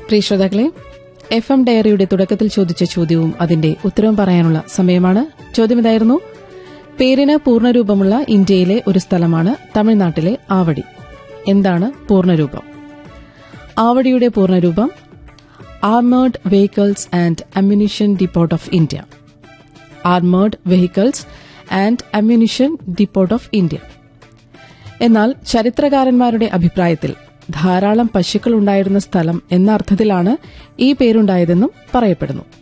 പ്രിയ ശ്രോതാക്കളെ F M ഡയറിയുടെ തുടക്കത്തിൽ ചോദിച്ച ചോദ്യവും അതിന്റെ ഉത്തരവും പറയാനുള്ള സമയമാണ് ചോദ്യം ഇതായിരുന്നു പേരിന് പൂർണ്ണരൂപമുള്ള ഇന്ത്യയിലെ ഒരു സ്ഥലമാണ് തമിഴ്നാട്ടിലെ ആവടി എന്താണ് പൂർണ്ണരൂപം ആവടിയുടെ പൂർണ്ണരൂപം armoured vehicles and ammunition depot of India armoured vehicles and ammunition depot of India എന്നാൽ ചരിത്രകാരന്മാരുടെ അഭിപ്രായത്തിൽ ധാരാളം പശുക്കൾ ഉണ്ടായിരുന്ന സ്ഥലം എന്ന അർത്ഥത്തിലാണ് ഈ പേരുണ്ടായതെന്നും പറയപ്പെടുന്നു